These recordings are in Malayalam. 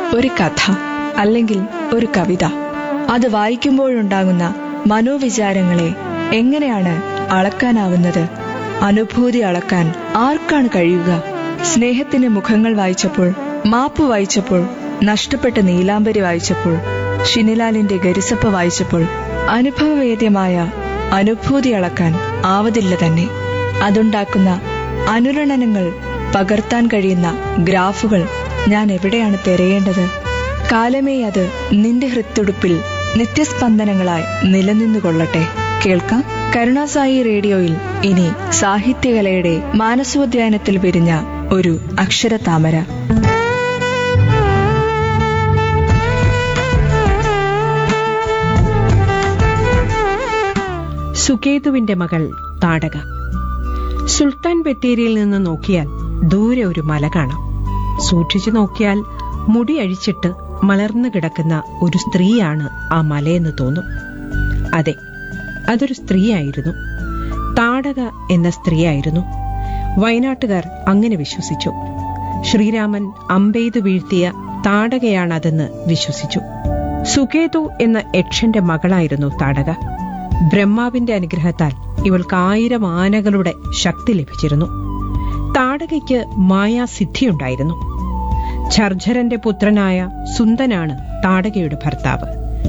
ഒരു കഥ അല്ലെങ്കിൽ ഒരു കവിത അത് വായിക്കുമ്പോഴുണ്ടാകുന്ന മനോവിചാരങ്ങളെ എങ്ങനെയാണ് അളക്കാനാവുന്നത് അനുഭൂതി അളക്കാൻ ആർക്കാണ് കഴിയുക സ്നേഹത്തിന്റെ മുഖങ്ങൾ വായിച്ചപ്പോൾ മാപ്പ് വായിച്ചപ്പോൾ നഷ്ടപ്പെട്ട നീലാംബരി വായിച്ചപ്പോൾ ഷിനിലാലിന്റെ ഗരിസപ്പ വായിച്ചപ്പോൾ അനുഭവവേദ്യമായ അനുഭൂതി അളക്കാൻ ആവതില്ല തന്നെ അതുണ്ടാക്കുന്ന അനുരണനങ്ങൾ പകർത്താൻ കഴിയുന്ന ഗ്രാഫുകൾ ഞാൻ എവിടെയാണ് തിരയേണ്ടത് കാലമേ അത് നിന്റെ ഹൃത്തുടുപ്പിൽ നിത്യസ്പന്ദനങ്ങളായി നിലനിന്നുകൊള്ളട്ടെ കേൾക്കാം കരുണാസായി റേഡിയോയിൽ ഇനി സാഹിത്യകലയുടെ മാനസോദ്യാനത്തിൽ വിരിഞ്ഞ ഒരു അക്ഷരതാമര സുകേതുവിന്റെ മകൾ താടക സുൽത്താൻ ബത്തേരിയിൽ നിന്ന് നോക്കിയാൽ ദൂരെ ഒരു മല കാണാം സൂക്ഷിച്ചു നോക്കിയാൽ മുടി അഴിച്ചിട്ട് മലർന്നു കിടക്കുന്ന ഒരു സ്ത്രീയാണ് ആ മലയെന്ന് തോന്നും അതെ അതൊരു സ്ത്രീയായിരുന്നു താടക എന്ന സ്ത്രീയായിരുന്നു വയനാട്ടുകാർ അങ്ങനെ വിശ്വസിച്ചു ശ്രീരാമൻ അമ്പെയ്തു വീഴ്ത്തിയ താടകയാണതെന്ന് വിശ്വസിച്ചു സുകേതു എന്ന യക്ഷന്റെ മകളായിരുന്നു താടക ബ്രഹ്മാവിന്റെ അനുഗ്രഹത്താൽ ഇവൾക്ക് ആയിരം ആനകളുടെ ശക്തി ലഭിച്ചിരുന്നു താടകയ്ക്ക് മായാസിദ്ധിയുണ്ടായിരുന്നു ഛർജരന്റെ പുത്രനായ സുന്ദനാണ് താടകയുടെ ഭർത്താവ്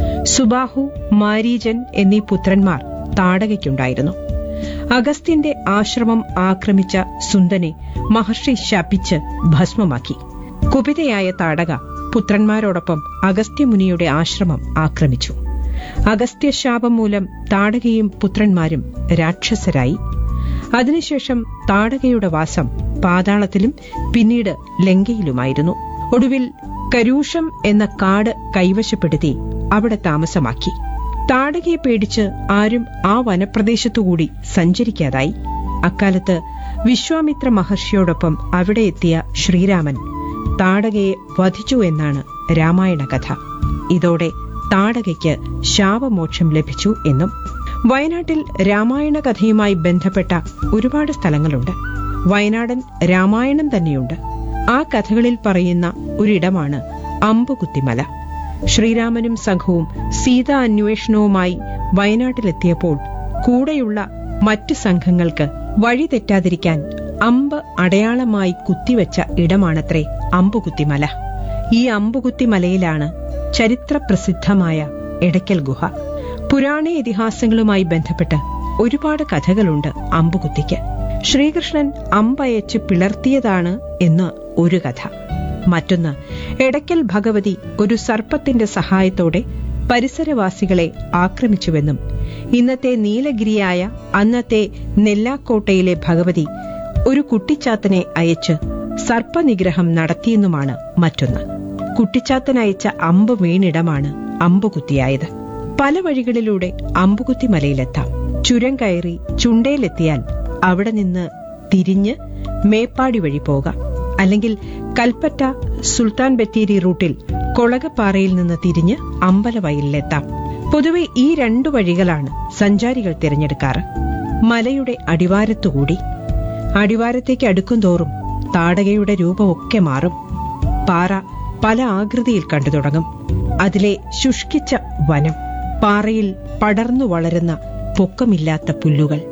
സുബാഹു മാരീജൻ എന്നീ പുത്രന്മാർ താടകയ്ക്കുണ്ടായിരുന്നു അഗസ്ത്യന്റെ ആശ്രമം ആക്രമിച്ച സുന്ദനെ മഹർഷി ശപിച്ച് ഭസ്മമാക്കി കുപിതയായ താടക പുത്രന്മാരോടൊപ്പം അഗസ്ത്യമുനിയുടെ ആശ്രമം ആക്രമിച്ചു അഗസ്ത്യശാപം മൂലം താടകയും പുത്രന്മാരും രാക്ഷസരായി അതിനുശേഷം താടകയുടെ വാസം പാതാളത്തിലും പിന്നീട് ലങ്കയിലുമായിരുന്നു ഒടുവിൽ കരൂഷം എന്ന കാട് കൈവശപ്പെടുത്തി അവിടെ താമസമാക്കി താടകയെ പേടിച്ച് ആരും ആ വനപ്രദേശത്തുകൂടി സഞ്ചരിക്കാതായി അക്കാലത്ത് വിശ്വാമിത്ര മഹർഷിയോടൊപ്പം അവിടെ എത്തിയ ശ്രീരാമൻ താടകയെ വധിച്ചു എന്നാണ് രാമായണ കഥ ഇതോടെ താടകയ്ക്ക് ശാപമോക്ഷം ലഭിച്ചു എന്നും വയനാട്ടിൽ രാമായണ കഥയുമായി ബന്ധപ്പെട്ട ഒരുപാട് സ്ഥലങ്ങളുണ്ട് വയനാടൻ രാമായണം തന്നെയുണ്ട് ആ കഥകളിൽ പറയുന്ന ഒരിടമാണ് അമ്പുകുത്തിമല ശ്രീരാമനും സംഘവും സീതാ അന്വേഷണവുമായി വയനാട്ടിലെത്തിയപ്പോൾ കൂടെയുള്ള മറ്റു സംഘങ്ങൾക്ക് വഴി തെറ്റാതിരിക്കാൻ അമ്പ് അടയാളമായി കുത്തിവെച്ച ഇടമാണത്രേ അമ്പുകുത്തിമല ഈ അമ്പുകുത്തിമലയിലാണ് ചരിത്രപ്രസിദ്ധമായ എടയ്ക്കൽ ഗുഹ പുരാണ ഇതിഹാസങ്ങളുമായി ബന്ധപ്പെട്ട് ഒരുപാട് കഥകളുണ്ട് അമ്പുകുത്തിക്ക് ശ്രീകൃഷ്ണൻ അമ്പയച്ച് പിളർത്തിയതാണ് എന്ന് ഒരു കഥ മറ്റൊന്ന് എടയ്ക്കൽ ഭഗവതി ഒരു സർപ്പത്തിന്റെ സഹായത്തോടെ പരിസരവാസികളെ ആക്രമിച്ചുവെന്നും ഇന്നത്തെ നീലഗിരിയായ അന്നത്തെ നെല്ലാക്കോട്ടയിലെ ഭഗവതി ഒരു കുട്ടിച്ചാത്തനെ അയച്ച് സർപ്പനിഗ്രഹം നടത്തിയെന്നുമാണ് മറ്റൊന്ന് കുട്ടിച്ചാത്തൻ അയച്ച അമ്പ് വീണിടമാണ് അമ്പുകുത്തിയായത് പല വഴികളിലൂടെ അമ്പുകുത്തി മലയിലെത്താം ചുരം കയറി ചുണ്ടയിലെത്തിയാൽ അവിടെ നിന്ന് തിരിഞ്ഞ് മേപ്പാടി വഴി പോകാം അല്ലെങ്കിൽ കൽപ്പറ്റ സുൽത്താൻ ബത്തേരി റൂട്ടിൽ കൊളകപ്പാറയിൽ നിന്ന് തിരിഞ്ഞ് അമ്പലവയലിലെത്താം പൊതുവെ ഈ രണ്ടു വഴികളാണ് സഞ്ചാരികൾ തിരഞ്ഞെടുക്കാറ് മലയുടെ അടിവാരത്തുകൂടി അടിവാരത്തേക്ക് അടുക്കും തോറും താടകയുടെ രൂപമൊക്കെ മാറും പാറ പല ആകൃതിയിൽ കണ്ടു തുടങ്ങും അതിലെ ശുഷ്കിച്ച വനം പാറയിൽ പടർന്നു വളരുന്ന പൊക്കമില്ലാത്ത പുല്ലുകൾ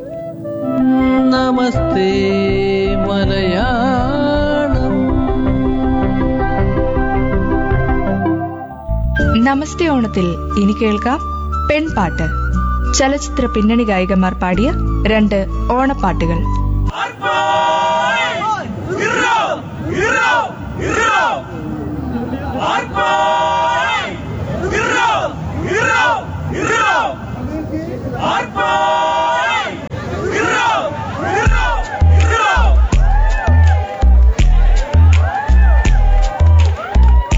നമസ്തേ മലയാളം നമസ്തേ ഓണത്തിൽ ഇനി കേൾക്കാം പെൺപാട്ട് ചലച്ചിത്ര പിന്നണി ഗായികമാർ പാടിയ രണ്ട് ഓണപ്പാട്ടുകൾ Hero! Hero! Hero!